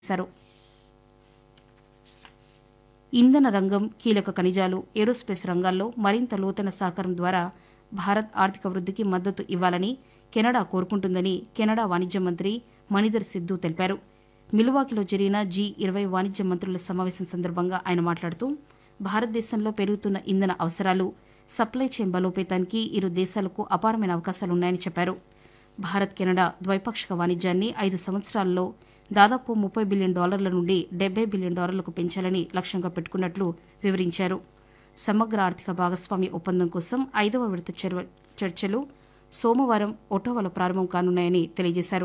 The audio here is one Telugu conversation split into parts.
చేశారు ఇంధన రంగం కీలక ఖనిజాలు ఏరోస్పేస్ రంగాల్లో మరింత లోతైన సహకారం ద్వారా భారత్ ఆర్థిక వృద్ధికి మద్దతు ఇవ్వాలని కెనడా కోరుకుంటుందని కెనడా వాణిజ్య మంత్రి మణిధర్ సిద్ధు తెలిపారు మిలువాకిలో జరిగిన జీ ఇరవై వాణిజ్య మంత్రుల సమావేశం సందర్భంగా ఆయన మాట్లాడుతూ భారతదేశంలో పెరుగుతున్న ఇంధన అవసరాలు సప్లై చైన్ బలోపేతానికి ఇరు దేశాలకు అపారమైన అవకాశాలున్నాయని చెప్పారు భారత్ కెనడా ద్వైపాక్షిక వాణిజ్యాన్ని ఐదు సంవత్సరాల్లో దాదాపు ముప్పై బిలియన్ డాలర్ల నుండి డెబ్బై బిలియన్ డాలర్లకు పెంచాలని లక్ష్యంగా పెట్టుకున్నట్లు వివరించారు సమగ్ర ఆర్థిక భాగస్వామ్య ఒప్పందం కోసం ఐదవ విడత చర్వ- చర్చలు సోమవారం ఒటోవాలో ప్రారంభం కానున్నాయని తెలియజేశారు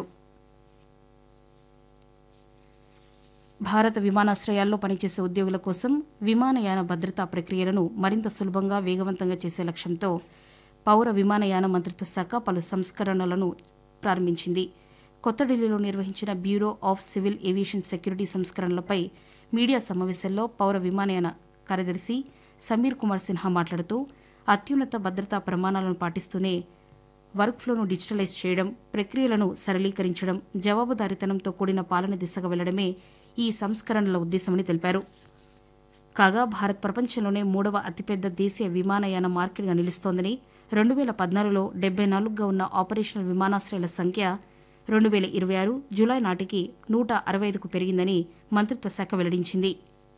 భారత విమానాశ్రయాల్లో పనిచేసే ఉద్యోగుల కోసం విమానయాన భద్రతా ప్రక్రియలను మరింత సులభంగా వేగవంతంగా చేసే లక్ష్యంతో పౌర విమానయాన మంత్రిత్వ శాఖ పలు సంస్కరణలను ప్రారంభించింది కొత్త ఢిల్లీలో నిర్వహించిన bureau of civil aviation security సంస్కరణలపై మీడియా సమావేశంలో పౌర విమానయాన కార్యదర్శి సమీర్ కుమార్ సిన్హా మాట్లాడుతూ అత్యున్నత భద్రతా ప్రమాణాలను పాటిస్తూనే వర్క్ ఫ్లోను డిజిటలైజ్ చేయడం ప్రక్రియలను సరళీకరించడం జవాబుదారీతనంతో కూడిన పాలన దిశగా వెళ్లడమే ఈ సంస్కరణల ఉద్దేశమని తెలిపారు కాగా భారత్ ప్రపంచంలోనే మూడవ అతిపెద్ద దేశీయ విమానయాన మార్కెట్గా నిలుస్తోందని రెండు వేల పద్నాలుగులో డెబ్బై నాలుగుగా ఉన్న ఆపరేషనల్ విమానాశ్రయాల సంఖ్య రెండు వేల ఇరవై ఆరు జులై నాటికి నూట అరవై ఐదుకు పెరిగిందని మంత్రిత్వ శాఖ వెల్లడించింది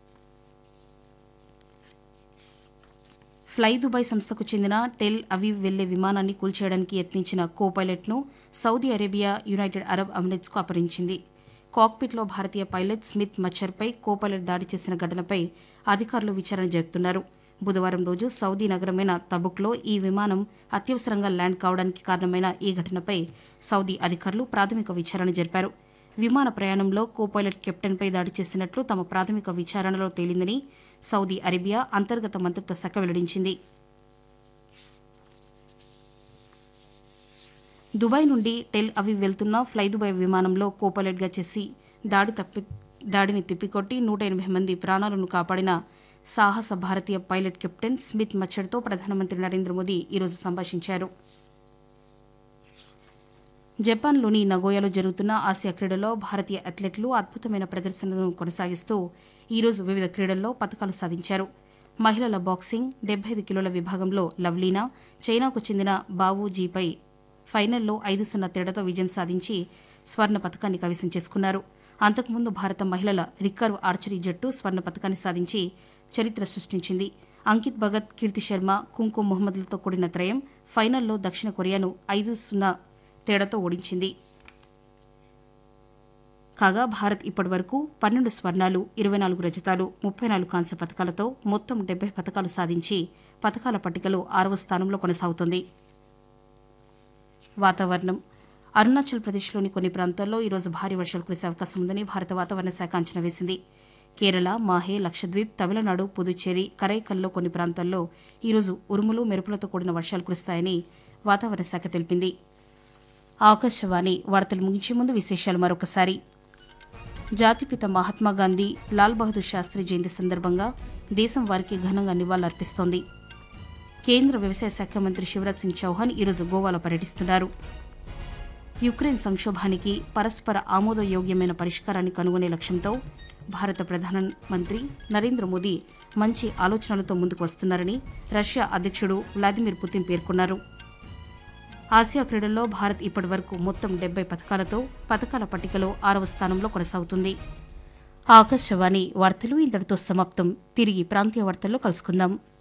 ఫ్లై దుబాయ్ సంస్థకు చెందిన టెల్ అవీవ్ వెళ్లే విమానాన్ని కూల్చేయడానికి యత్నించిన కో పైలట్ను సౌదీ అరేబియా యునైటెడ్ అరబ్ అమిరేట్స్కు అపహరించింది కాక్పిట్లో భారతీయ పైలట్ స్మిత్ మచ్చర్పై కో పైలట్ దాడి చేసిన ఘటనపై అధికారులు విచారణ జరుపుతున్నారు బుధవారం రోజు సౌదీ నగరమైన తబుక్లో ఈ విమానం అత్యవసరంగా ల్యాండ్ కావడానికి కారణమైన ఈ ఘటనపై సౌదీ అధికారులు ప్రాథమిక విచారణ జరిపారు విమాన ప్రయాణంలో కో పైలట్ కెప్టెన్పై దాడి చేసినట్లు తమ ప్రాథమిక విచారణలో తేలిందని సౌదీ అరేబియా అంతర్గత మంత్రిత్వ శాఖ వెల్లడించింది దుబాయ్ నుండి టెల్ అవీవ్ వెళ్తున్న ఫ్లై దుబాయ్ విమానంలో కో పైలట్గా చేసి దాడి తప్పి దాడిని తిప్పికొట్టి నూట ఎనభై మంది ప్రాణాలను కాపాడిన సాహస భారతీయ పైలట్ కెప్టెన్ స్మిత్ మచ్చర్తో ప్రధానమంత్రి నరేంద్ర మోదీ ఈరోజు సంభాషించారు జపాన్లోని నగోయాలో జరుగుతున్న ఆసియా క్రీడల్లో భారతీయ అథ్లెట్లు అద్భుతమైన ప్రదర్శనలను కొనసాగిస్తూ ఈరోజు వివిధ క్రీడల్లో పతకాలు సాధించారు మహిళల బాక్సింగ్ డెబ్బై ఐదు కిలోల విభాగంలో లవ్లీనా చైనాకు చెందిన బావూజీపై ఫైనల్లో ఐదు సున్నా తేడాతో విజయం సాధించి స్వర్ణ పతకాన్ని కైవసం చేసుకున్నారు అంతకుముందు భారత మహిళల రికర్వ్ ఆర్చరీ జట్టు స్వర్ణ పతకాన్ని సాధించి చరిత్ర సృష్టించింది అంకిత్ భగత్ కీర్తి శర్మ కుంకుమ్ మొహమ్మద్లతో కూడిన త్రయం ఫైనల్లో దక్షిణ కొరియాను ఐదు సున్నా తేడాతో ఓడించింది కాగా భారత్ ఇప్పటివరకు పన్నెండు స్వర్ణాలు ఇరవై నాలుగు రజతాలు ముప్పై నాలుగు కాంస్య పథకాలతో మొత్తం డెబ్బై పథకాలు సాధించి పథకాల పట్టికలో ఆరవ స్థానంలో కొనసాగుతోంది వాతావరణం అరుణాచల్ ప్రదేశ్లోని కొన్ని ప్రాంతాల్లో ఈరోజు భారీ వర్షాలు కురిసే అవకాశం ఉందని భారత వాతావరణ శాఖ అంచనా వేసింది కేరళ మాహే లక్షద్వీప్ తమిళనాడు పుదుచ్చేరి కరైకల్లో కొన్ని ప్రాంతాల్లో ఈరోజు ఉరుములు మెరుపులతో కూడిన వర్షాలు కురుస్తాయని వాతావరణ శాఖ తెలిపింది ఆకాశవాణి వార్తలు ముగించే ముందు విశేషాలు మరొకసారి జాతిపిత మహాత్మా గాంధీ లాల్ బహదూర్ శాస్త్రి జయంతి సందర్భంగా దేశం వారికి ఘనంగా నివాళులర్పిస్తోంది కేంద్ర వ్యవసాయ శాఖ మంత్రి శివరాజ్ సింగ్ చౌహాన్ ఈరోజు గోవాలో పర్యటిస్తున్నారు యుక్రెయిన్ సంక్షోభానికి పరస్పర ఆమోదయోగ్యమైన పరిష్కారాన్ని కనుగొనే లక్ష్యంతో భారత ప్రధానమంత్రి నరేంద్ర మోదీ మంచి ఆలోచనలతో ముందుకు వస్తున్నారని రష్యా అధ్యక్షుడు వ్లాదిమిర్ పుతిన్ పేర్కొన్నారు ఆసియా క్రీడల్లో భారత్ ఇప్పటివరకు మొత్తం డెబ్బై పథకాలతో పథకాల పట్టికలో ఆరవ స్థానంలో కొనసాగుతుంది ఆకాశవాణి వార్తలు ఇంతటితో సమాప్తం తిరిగి ప్రాంతీయ వార్తల్లో కలుసుకుందాం